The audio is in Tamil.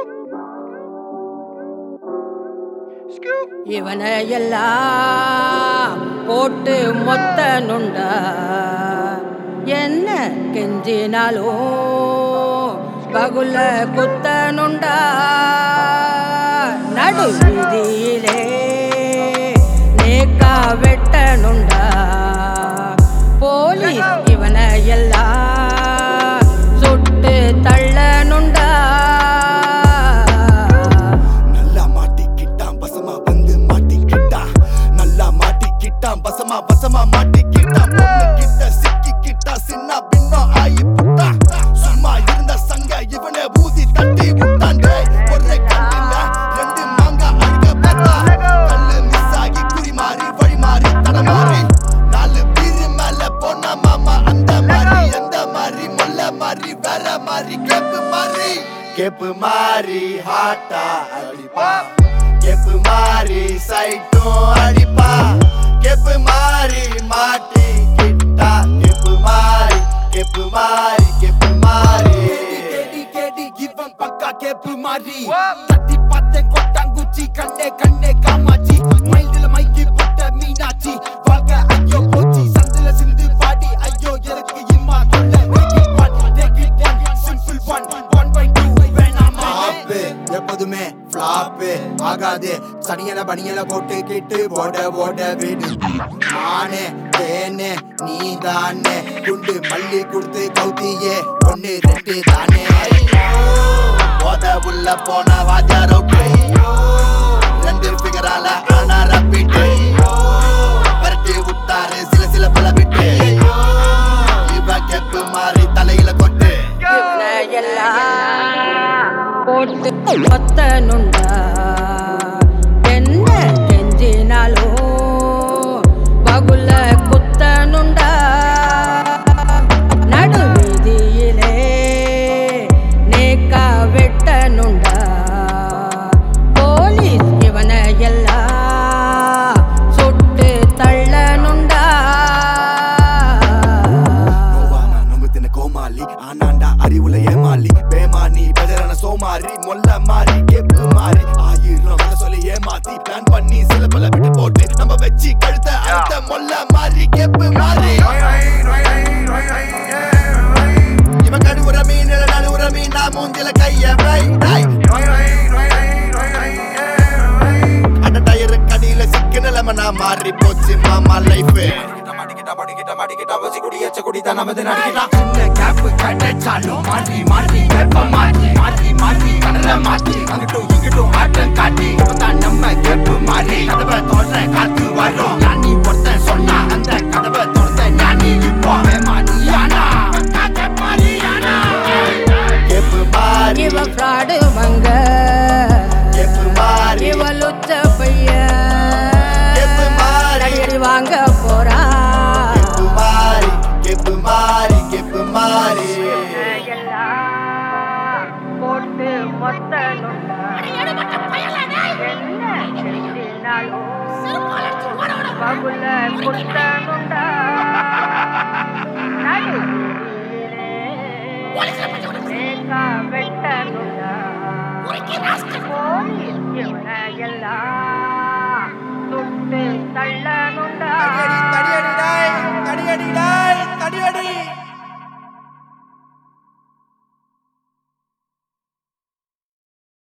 இவனை எல்லாம் போட்டு மொத்த நுண்டா என்ன கெஞ்சினாலும் பகுல குத்த நுண்டா நடு வீதியிலே நேக்கா வெட்ட நுண்டா போலீஸ் இவனை எல்லாம் சுட்டு தள்ள நுண்டா நல்லா மாட்டிக்கிட்டான் பசமா வந்து மாட்டிக்கிட்டான் நல்லா மாட்டிக்கிட்டான் பசமா பசமா மாட்டிக்கிட்டான் பொண்ணு கிட்ட சிக்கிக்கிட்டா சின்ன பின்னம் ஆயி புட்டான் சும்மா இருந்த சங்க இவனே ஊதி தட்டி விட்டான் டேய். ஒரே கண்ணில ரெண்டு மாங்கா அழுக பார்த்தா கல்லு மிஸ் ஆகி குறி மாறி வழி மாறி தடமாறி நாலு பீரு மேல போன மாமா அந்த மாதிரி எந்த மாதிரி முல்ல மாதிரி வேற மாதிரி கேப்பு மாதிரி கேப்பு மாதிரி ஹாட்டா அடிப்பா கேப்பு மாதிரி சைட்டும் அடிப்பா கேப்பு மாதிரி மாட்டி கிட்டா கேப்பு மாதிரி கேப்பு மாதிரி கேப்பு மாதிரி கேடி கேடி இவன் பக்கா கேப்பு மாறி தட்டி பார்த்தேன் கொட்டாங்குச்சி கண்ணே கண்ணே காமாச்சி மைண்டில் மைக்கி போட்ட மீனாட்சி வாழ்க ஐயோ போச்சி சந்தில சிந்து பாடி ஐயோ எனக்கு இம்மா தொல்ல take it one take it one simple one one by two வேணாமா ஆப்பு எப்போதுமே ஃப்ளாப்பு ஆகாது சனியன பனியன போட்டு கிட்டு ஓட ஓட விடு நானே தேனே நீ தானே குண்டு மல்லி கொடுத்து கௌத்தியே ஒன்னு ரெண்டு தானே போத உள்ள போன வாஜாரோ ரெண்டு ஃபிகரால ஆனா ரப்பிட்டு விரட்டி விட்டாரு சில சில பல விட்டு இவ கெப்பு மாறி தலையில கொட்டு இவனை எல்லாம் போட்டு மொத்த நுண்டா என்ன கெஞ்சினாலும் பகுல குத்த நுண்டா நடு வீதியிலே நேக்கா வெட்ட நுண்டா போலீஸ் இவனை எல்லாம் சுட்டு தள்ள நுண்டா நோவானா நொங்குத்தின கோமாளி ஆனாண்டா அறிவுல ஏமாளி பேமானி பெதரான சோமாரி மொல்ல மாறி கேப்பு மாறி ஆயிரம் கதை சொல்லி ஏமாத்தி பிளான் பண்ணி சில பல விட்டு போட்டு நம்ம வச்சு கழுத்த அழுத்த மொல்ல மாறி கேப்பு மாறி இவன் கடுவுற மீன் நடுவுற மீன் நான் மூஞ்சில கைய வை டேய். அட டயரு கடியில சிக்கு நிலைமை நான் மாறி போச்சு மாமா லைஃப் சின்ன கேப்பு கிடைச்சாலும் மாற்றி மாற்றி கேப்ப மாற்றி மாற்றி மாற்றி கடல மாற்றி அங்கிட்டும் இங்கிட்டும் ஆட்டம் காட்டி இப்பதான் நம்ம கேப்பு மாறி கதவை தோன்ற காத்து வரும் ஞானி ஒருத்தன் சொன்னா அந்த கதவை திறந்த ஞானி இப்போ மாறியானா மாறியானா கேப்பு மாறி இவ ஃப்ராடு மங்க கேப்பு மாறி இவ லுச்ச பையன் கேப்பு மாறி அடி வாங்க போறா கேப்பு மாறி கேப்பு மாறி கேப்பு மாறி போட்டு மொத்த நுண்டா என்ன செஞ்சினாலும் பகுல குத்த நுண்டா நடு வீதியிலே நேக்கா வெட்ட நுண்டா போலீஸ் இவனை எல்லாம்